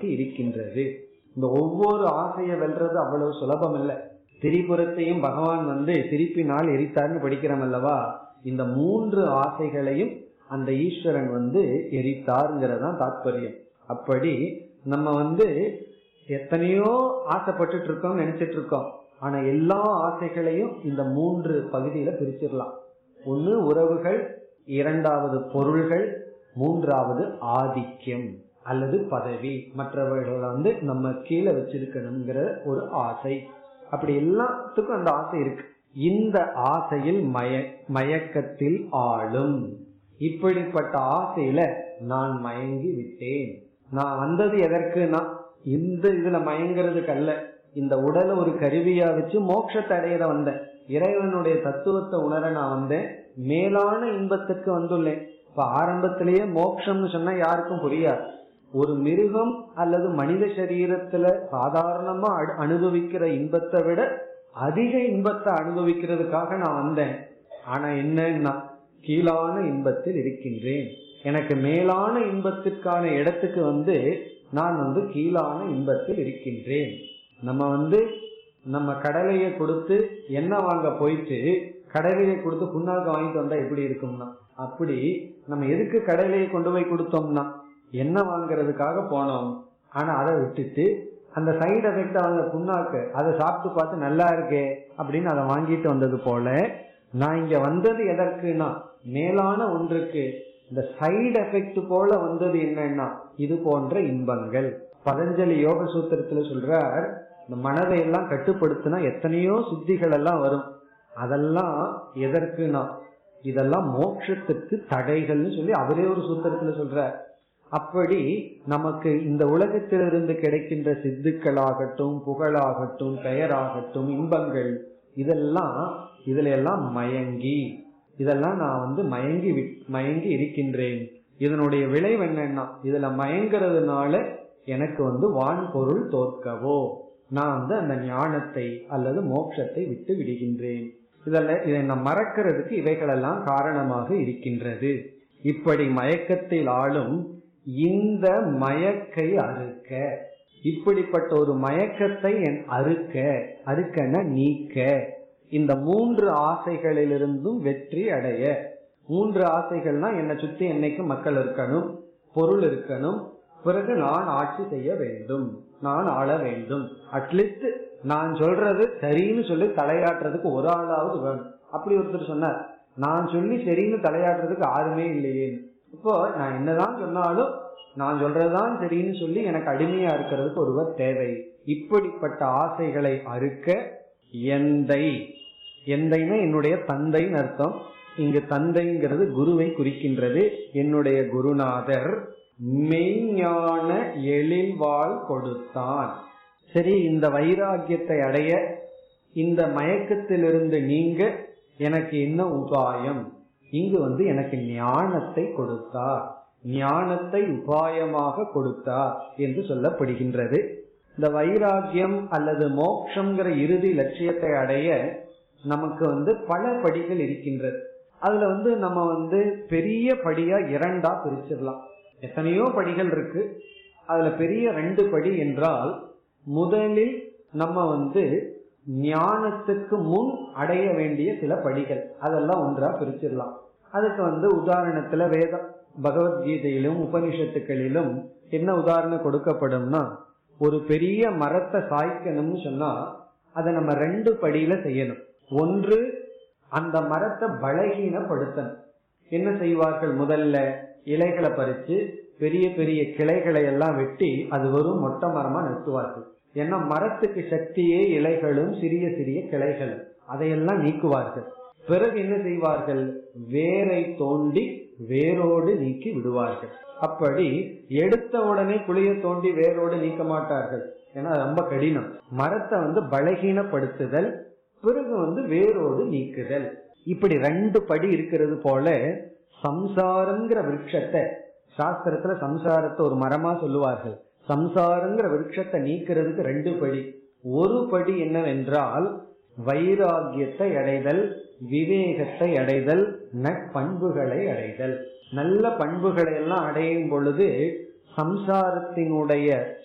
நமக்கு இருக்கின்றது இந்த ஒவ்வொரு ஆசையை வெல்றது அவ்வளவு சுலபம் இல்லை திரிபுரத்தையும் பகவான் வந்து திருப்பினால் எரித்தார்னு படிக்கிறோம் அல்லவா இந்த மூன்று ஆசைகளையும் அந்த ஈஸ்வரன் வந்து எரித்தாருங்கிறதான் தாத்பரியம் அப்படி நம்ம வந்து எத்தனையோ ஆசைப்பட்டுட்டு இருக்கோம் நினைச்சிட்டு இருக்கோம் ஆனா எல்லா ஆசைகளையும் இந்த மூன்று பகுதியில பிரிச்சிடலாம் ஒன்னு உறவுகள் இரண்டாவது பொருள்கள் மூன்றாவது ஆதிக்கம் அல்லது பதவி மற்றவர்களை வந்து நம்ம கீழே வச்சிருக்கணுங்கிற ஒரு ஆசை அப்படி எல்லாத்துக்கும் அந்த ஆசை இருக்கு இந்த ஆசையில் மய மயக்கத்தில் ஆளும் இப்படிப்பட்ட ஆசையில நான் மயங்கி விட்டேன் நான் வந்தது எதற்குனா இந்த இதுல மயங்கிறதுக்கு அல்ல இந்த உடலை ஒரு கருவியா வச்சு மோட்சத்தை அடையிற வந்தேன் இறைவனுடைய தத்துவத்தை உணர நான் வந்தேன் மேலான இன்பத்துக்கு வந்துள்ளேன் இப்ப ஆரம்பத்திலேயே மோட்சம்னு சொன்னா யாருக்கும் புரியாது ஒரு மிருகம் அல்லது மனித சரீரத்துல சாதாரணமா அனுபவிக்கிற இன்பத்தை விட அதிக இன்பத்தை அனுபவிக்கிறதுக்காக நான் வந்தேன் ஆனா என்னன்னா கீழான இன்பத்தில் இருக்கின்றேன் எனக்கு மேலான இன்பத்திற்கான இடத்துக்கு வந்து நான் வந்து கீழான இன்பத்தில் இருக்கின்றேன் நம்ம வந்து நம்ம கடலையை கொடுத்து எண்ணெய் வாங்க போயிட்டு கடலையை கொடுத்து புண்ணாக்கு வாங்கிட்டு வந்தா எப்படி இருக்கும்னா அப்படி நம்ம எதுக்கு கடலையை கொண்டு போய் கொடுத்தோம்னா எண்ணெய் வாங்குறதுக்காக போனோம் ஆனா அதை விட்டுட்டு அந்த சைடு எஃபெக்ட் அவங்க புண்ணாக்கு அதை சாப்பிட்டு பார்த்து நல்லா இருக்கே அப்படின்னு அதை வாங்கிட்டு வந்தது போல நான் இங்க வந்தது எதற்குனா மேலான ஒன்றுக்கு இந்த சைடு எஃபெக்ட் போல வந்தது என்னன்னா இது போன்ற இன்பங்கள் பதஞ்சலி யோக சூத்திரத்துல சொல்றார் இந்த மனதை எல்லாம் கட்டுப்படுத்தினா எத்தனையோ சித்திகள் எல்லாம் வரும் அதெல்லாம் எதற்குனா இதெல்லாம் மோட்சத்துக்கு தடைகள்னு சொல்லி அவரே ஒரு சூத்திரத்துல சொல்றார் அப்படி நமக்கு இந்த உலகத்திலிருந்து கிடைக்கின்ற சித்துக்களாகட்டும் புகழாகட்டும் பெயராகட்டும் இன்பங்கள் இதெல்லாம் இதுல எல்லாம் மயங்கி இதெல்லாம் நான் வந்து மயங்கி மயங்கி இருக்கின்றேன் இதனுடைய விளைவு என்னன்னா இதுல மயங்கிறதுனால எனக்கு வந்து வான்பொருள் தோற்கவோ நான் வந்து அந்த ஞானத்தை அல்லது மோட்சத்தை விட்டு விடுகின்றேன் இதெல்லாம் இதை நான் மறக்கிறதுக்கு இவைகளெல்லாம் காரணமாக இருக்கின்றது இப்படி மயக்கத்தில் ஆளும் இந்த மயக்கை அறுக்க இப்படிப்பட்ட ஒரு மயக்கத்தை என் அறுக்க அறுக்கன நீக்க இந்த மூன்று ஆசைகளிலிருந்தும் வெற்றி அடைய மூன்று ஆசைகள்னா என்னை சுத்தி என்னைக்கு மக்கள் இருக்கணும் பொருள் இருக்கணும் பிறகு நான் ஆட்சி செய்ய வேண்டும் நான் ஆள வேண்டும் அட்லீஸ்ட் நான் சொல்றது சரின்னு சொல்லி தலையாட்டுறதுக்கு ஒரு ஆளாவது வேணும் அப்படி ஒருத்தர் சொன்னார் நான் சொல்லி சரின்னு தலையாட்டுறதுக்கு யாருமே இல்லையே இப்போ நான் என்னதான் சொன்னாலும் நான் சொல்றதுதான் சரின்னு சொல்லி எனக்கு அடிமையா இருக்கிறதுக்கு ஒருவர் தேவை இப்படிப்பட்ட ஆசைகளை அறுக்க எந்தை எந்தைன்னா என்னுடைய தந்தைன்னு அர்த்தம் இங்கு தந்தைங்கிறது குருவை குறிக்கின்றது என்னுடைய குருநாதர் மெய்ஞான எழில்வாள் கொடுத்தான் சரி இந்த வைராக்கியத்தை அடைய இந்த மயக்கத்திலிருந்து நீங்க எனக்கு என்ன உபாயம் இங்கு வந்து எனக்கு ஞானத்தை கொடுத்தார் ஞானத்தை உபாயமாக கொடுத்தார் என்று சொல்லப்படுகின்றது இந்த வைராக்கியம் அல்லது மோக்ஷங்கிற இறுதி லட்சியத்தை அடைய நமக்கு வந்து பல படிகள் இருக்கின்றது அதுல வந்து நம்ம வந்து பெரிய படியா இரண்டா பிரிச்சிடலாம் எத்தனையோ படிகள் இருக்கு அதுல பெரிய ரெண்டு படி என்றால் முதலில் நம்ம வந்து ஞானத்துக்கு முன் அடைய வேண்டிய சில படிகள் அதெல்லாம் ஒன்றா பிரிச்சிடலாம் அதுக்கு வந்து உதாரணத்துல வேதம் பகவத்கீதையிலும் உபனிஷத்துக்களிலும் என்ன உதாரணம் கொடுக்கப்படும்னா ஒரு பெரிய மரத்தை சாய்க்கணும்னு சொன்னா அதை நம்ம ரெண்டு படியில செய்யணும் ஒன்று அந்த மரத்தை பலகீனப்படுத்தணும் என்ன செய்வார்கள் முதல்ல இலைகளை பறிச்சு பெரிய பெரிய கிளைகளை எல்லாம் வெட்டி அது வெறும் மொட்டை மரமா நிறுத்துவார்கள் ஏன்னா மரத்துக்கு சக்தியே இலைகளும் சிறிய சிறிய கிளைகளும் அதையெல்லாம் நீக்குவார்கள் பிறகு என்ன செய்வார்கள் வேரை தோண்டி வேரோடு நீக்கி விடுவார்கள் அப்படி எடுத்த உடனே புளிய தோண்டி வேரோடு நீக்க மாட்டார்கள் ஏன்னா ரொம்ப கடினம் மரத்தை வந்து பலகீனப்படுத்துதல் பிறகு வந்து வேரோடு நீக்குதல் இப்படி ரெண்டு படி இருக்கிறது போல சம்சாரம்ங்கிற விருட்சத்தை சாஸ்திரத்துல சம்சாரத்தை ஒரு மரமா சொல்லுவார்கள் சம்சாரங்கிற விருட்சத்தை நீக்கிறதுக்கு ரெண்டு படி ஒரு படி என்னவென்றால் வைராகியத்தை அடைதல் விவேகத்தை அடைதல் நட்பண்புகளை அடைதல் நல்ல பண்புகளை எல்லாம் அடையும் பொழுது சம்சாரத்தினுடைய